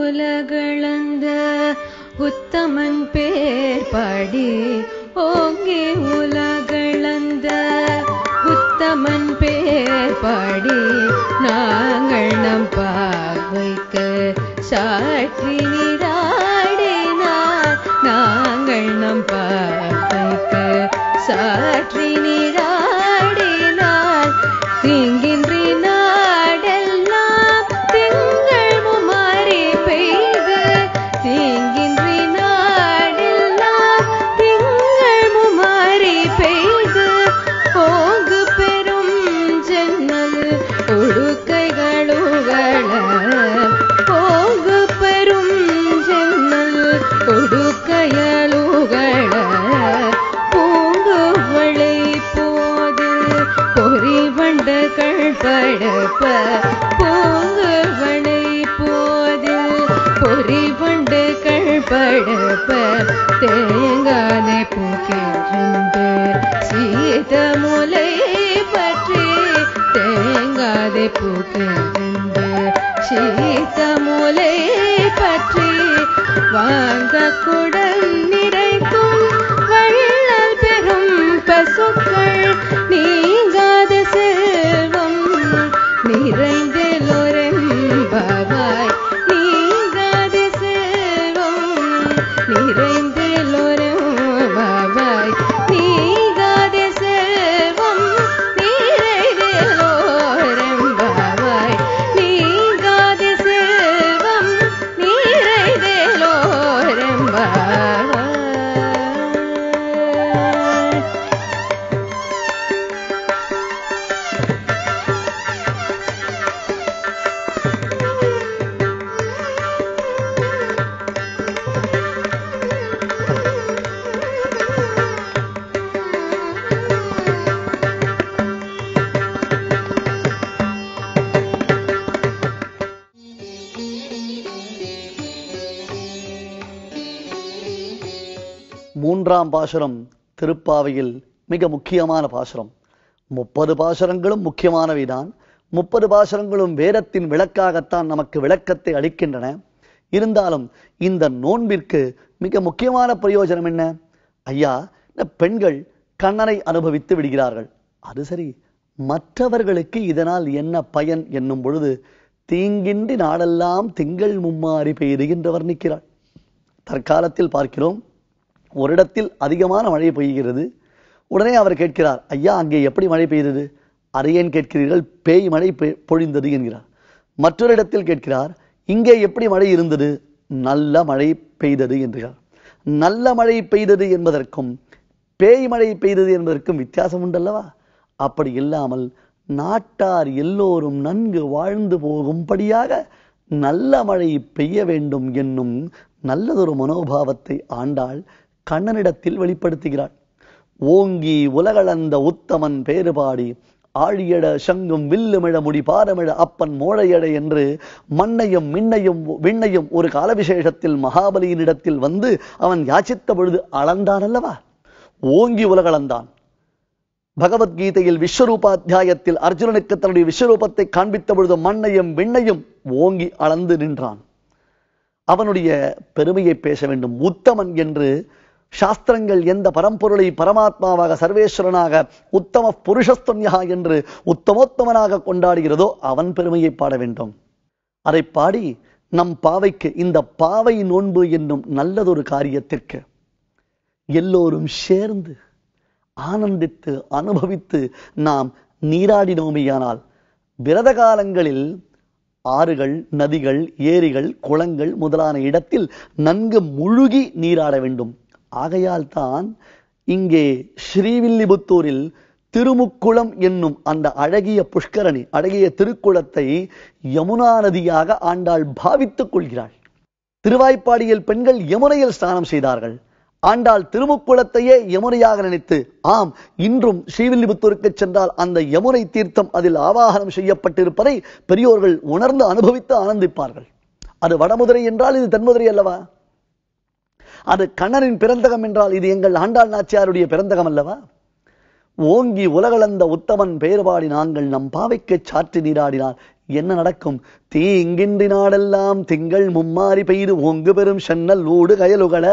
உலகளந்த உத்தமன் பேர் பாடி ஓங்கி உலகளந்த உத்தமன் பேர் பாடி நாங்கள் நம் பார்வைக்கு சாற்றி நீராடினார் நாங்கள் நம் பார்வைக்கு சாற்றி நீராடினார் தீங்கின்றி நாடெல்லாம் திங்கள் மும்மாறி பெய்து தீங்கின்றி நாடெல்லாம் திங்கள் மும்மாறி பெய்து ஓங்கு பெரும் ஜன்னல் உடுக்கைகளுகள ஓங்கு பெரும் ஜன்னல் உடுக்கையலுகள பூங்குவளை போது பொறிவண்டுகள் படப்ப பூங்குவளை போது பொறிவண்டுகள் படப்ப தேங்கானை பூக்கிருந்து சீத முலை பற்றி தேங்காதை பூக்கிருந்து சீத முலை பற்றி வாழ்ந்த குடல் நிறைக்கும் வள்ளல் பெரும் பசுக்கள் நீங்காத செல்வம் நிறைந்தெல்லோரெம்பாவாய் நீங்காத செல்வம் நிறைந்தெல்லோரெம்பாவாய் நீங்காத செல்வம் நிறைந்தெல்லோரெம்பாவாய் நீங்காத செல்வம் நிறைந்தெல்லோரெம்பாவாய் மூன்றாம் பாசுரம் திருப்பாவையில் மிக முக்கியமான பாசுரம் முப்பது பாசுரங்களும் முக்கியமானவைதான் முப்பது பாசுரங்களும் வேதத்தின் விளக்காகத்தான் நமக்கு விளக்கத்தை அளிக்கின்றன இருந்தாலும் இந்த நோன்பிற்கு மிக முக்கியமான பிரயோஜனம் என்ன ஐயா இந்த பெண்கள் கண்ணனை அனுபவித்து விடுகிறார்கள் அது சரி மற்றவர்களுக்கு இதனால் என்ன பயன் என்னும் பொழுது தீங்கின்றி நாடெல்லாம் திங்கள் மும்மாறி பெய்து என்று வர்ணிக்கிறாள் தற்காலத்தில் பார்க்கிறோம் ஒரு இடத்தில் அதிகமான மழை பெய்கிறது உடனே அவர் கேட்கிறார் ஐயா அங்கே எப்படி மழை பெய்தது அதை ஏன் கேட்கிறீர்கள் பேய் மழை பெ- பொழிந்தது என்கிறார் மற்றொரு இடத்தில் கேட்கிறார் இங்கே எப்படி மழை இருந்தது நல்ல மழை பெய்தது என்கிறார் நல்ல மழை பெய்தது என்பதற்கும் பேய் மழை பெய்தது என்பதற்கும் வித்தியாசம் உண்டல்லவா அப்படி இல்லாமல் நாட்டார் எல்லோரும் நன்கு வாழ்ந்து போகும்படியாக நல்ல மழை பெய்ய வேண்டும் என்னும் நல்லதொரு மனோபாவத்தை ஆண்டாள் கண்ணனிடத்தில் வெளிப்படுத்துகிறாள் ஓங்கி உலகளந்த உத்தமன் பேறுபாடி ஆழியட சங்கும் வில்லுமிழ முடி பாரமிழ அப்பன் மோழையட என்று மண்ணையும் மின்னையும் விண்ணையும் ஒரு காலவிசேஷத்தில் மகாபலியினிடத்தில் வந்து அவன் யாச்சித்த பொழுது அளந்தான் அல்லவா ஓங்கி உலகளந்தான் பகவத்கீதையில் விஸ்வரூபாத்தியாயத்தில் அர்ஜுனனுக்கு தன்னுடைய விஸ்வரூபத்தை காண்பித்த பொழுது மண்ணையும் விண்ணையும் ஓங்கி அளந்து நின்றான் அவனுடைய பெருமையை பேச வேண்டும் உத்தமன் என்று சாஸ்திரங்கள் எந்த பரம்பொருளை பரமாத்மாவாக சர்வேஸ்வரனாக உத்தம புருஷஸ்தன்யா என்று உத்தமோத்தமனாக கொண்டாடுகிறதோ அவன் பெருமையை பாட வேண்டும் அதை பாடி நம் பாவைக்கு இந்த பாவை நோன்பு என்னும் நல்லதொரு காரியத்திற்கு எல்லோரும் சேர்ந்து ஆனந்தித்து அனுபவித்து நாம் நீராடினோமேயானால் விரத காலங்களில் ஆறுகள் நதிகள் ஏரிகள் குளங்கள் முதலான இடத்தில் நன்கு முழுகி நீராட வேண்டும் ஆகையால் தான் இங்கே ஸ்ரீவில்லிபுத்தூரில் திருமுக்குளம் என்னும் அந்த அழகிய புஷ்கரணி அழகிய திருக்குளத்தை யமுனா நதியாக ஆண்டாள் பாவித்துக் கொள்கிறாள் திருவாய்ப்பாடியில் பெண்கள் யமுனையில் ஸ்நானம் செய்தார்கள் ஆண்டாள் திருமுக்குளத்தையே யமுனையாக நினைத்து ஆம் இன்றும் ஸ்ரீவில்லிபுத்தூருக்கு சென்றால் அந்த யமுனை தீர்த்தம் அதில் ஆவாகனம் செய்யப்பட்டிருப்பதை பெரியோர்கள் உணர்ந்து அனுபவித்து ஆனந்திப்பார்கள் அது வடமுதிரை என்றால் இது தென்முதிரை அல்லவா அது கண்ணனின் பிறந்தகம் என்றால் இது எங்கள் ஆண்டாள் நாச்சியாருடைய பிறந்தகம் அல்லவா ஓங்கி உலகளந்த உத்தமன் பெயர்பாடி நாங்கள் நம் பாவைக்குச் சாற்றி நீராடினார் என்ன நடக்கும் தீங்கின்றி நாடெல்லாம் திங்கள் மும்மாறி பெய்து ஓங்கு பெரும் சென்னல் ஊடு கயலுகள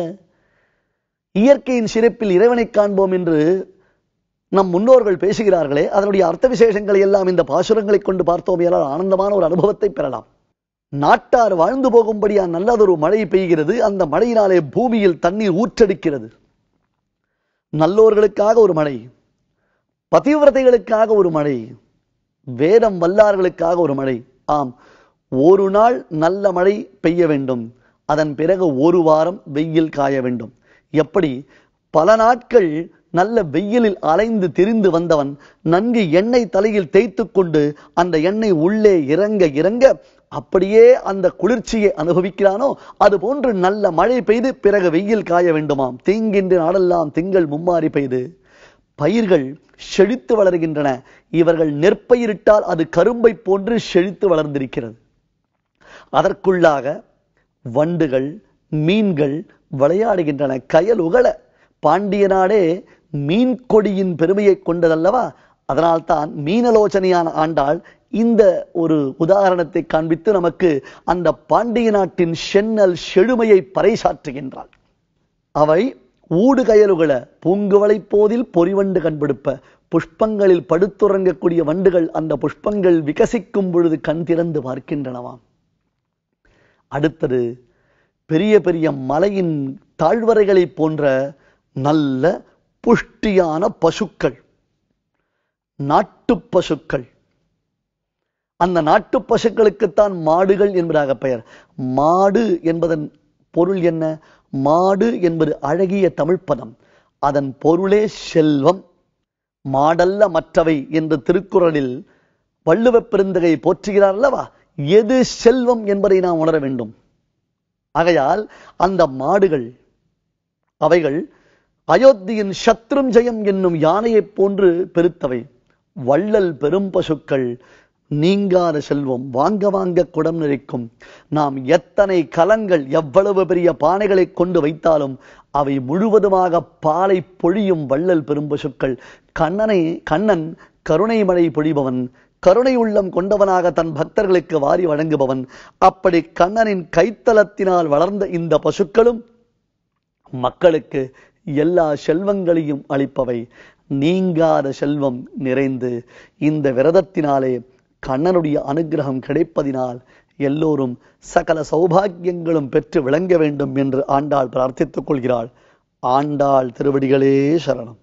இயற்கையின் சிறப்பில் இறைவனை காண்போம் என்று நம் முன்னோர்கள் பேசுகிறார்களே அதனுடைய அர்த்த விசேஷங்களை எல்லாம் இந்த பாசுரங்களை கொண்டு பார்த்தோம் என்றால் ஆனந்தமான ஒரு அனுபவத்தை பெறலாம் நாட்டார் வாழ்ந்து போகும்படியா நல்லதொரு மழை பெய்கிறது அந்த மழையினாலே பூமியில் தண்ணீர் ஊற்றடிக்கிறது நல்லோர்களுக்காக ஒரு மழை பதிவிரதைகளுக்காக ஒரு மழை வேதம் வல்லார்களுக்காக ஒரு மழை ஆம் ஒரு நாள் நல்ல மழை பெய்ய வேண்டும் அதன் பிறகு ஒரு வாரம் வெயில் காய வேண்டும் எப்படி பல நாட்கள் நல்ல வெயிலில் அலைந்து திரிந்து வந்தவன் நன்கு எண்ணெய் தலையில் தேய்த்து கொண்டு அந்த எண்ணெய் உள்ளே இறங்க இறங்க அப்படியே அந்த குளிர்ச்சியை அனுபவிக்கிறானோ அது போன்று நல்ல மழை பெய்து பிறகு வெயில் காய வேண்டுமாம் தீங்கின்ற நாடெல்லாம் திங்கள் மும்மாறி பெய்து பயிர்கள் செழித்து வளர்கின்றன இவர்கள் நெற்பயிரிட்டால் அது கரும்பை போன்று செழித்து வளர்ந்திருக்கிறது அதற்குள்ளாக வண்டுகள் மீன்கள் விளையாடுகின்றன கயல் உகழ பாண்டிய நாடே மீன் கொடியின் பெருமையை கொண்டதல்லவா அதனால்தான் மீனலோச்சனையான ஆண்டாள் இந்த ஒரு உதாரணத்தை காண்பித்து நமக்கு அந்த பாண்டிய நாட்டின் சென்னல் செழுமையை பறைசாற்றுகின்றாள் அவை ஊடு கயலுகள பூங்குவளை போதில் பொறிவண்டு கண்படுப்ப புஷ்பங்களில் படுத்துறங்கக்கூடிய வண்டுகள் அந்த புஷ்பங்கள் விகசிக்கும் பொழுது கண் திறந்து பார்க்கின்றனவாம் அடுத்தது பெரிய பெரிய மலையின் தாழ்வரைகளை போன்ற நல்ல புஷ்டியான பசுக்கள் நாட்டு பசுக்கள் அந்த நாட்டு பசுக்களுக்குத்தான் மாடுகள் என்பதாக பெயர் மாடு என்பதன் பொருள் என்ன மாடு என்பது அழகிய தமிழ் பதம் அதன் பொருளே செல்வம் மாடல்ல மற்றவை என்று திருக்குறளில் வள்ளுவ பெருந்தகை போற்றுகிறார் அல்லவா எது செல்வம் என்பதை நாம் உணர வேண்டும் ஆகையால் அந்த மாடுகள் அவைகள் அயோத்தியின் சத்ரும் ஜெயம் என்னும் யானையைப் போன்று பெருத்தவை வள்ளல் பெரும் பசுக்கள் நீங்காத செல்வம் வாங்க வாங்க குடம் நிறைக்கும் நாம் எத்தனை கலங்கள் எவ்வளவு பெரிய பானைகளை கொண்டு வைத்தாலும் அவை முழுவதுமாக பாலை பொழியும் வள்ளல் பெரும் பசுக்கள் கண்ணனை கண்ணன் கருணை மழை பொழிபவன் கருணை உள்ளம் கொண்டவனாக தன் பக்தர்களுக்கு வாரி வழங்குபவன் அப்படி கண்ணனின் கைத்தலத்தினால் வளர்ந்த இந்த பசுக்களும் மக்களுக்கு எல்லா செல்வங்களையும் அளிப்பவை நீங்காத செல்வம் நிறைந்து இந்த விரதத்தினாலே கண்ணனுடைய அனுகிரகம் கிடைப்பதினால் எல்லோரும் சகல சௌபாகியங்களும் பெற்று விளங்க வேண்டும் என்று ஆண்டாள் பிரார்த்தித்துக் கொள்கிறாள் ஆண்டாள் திருவடிகளே சரணம்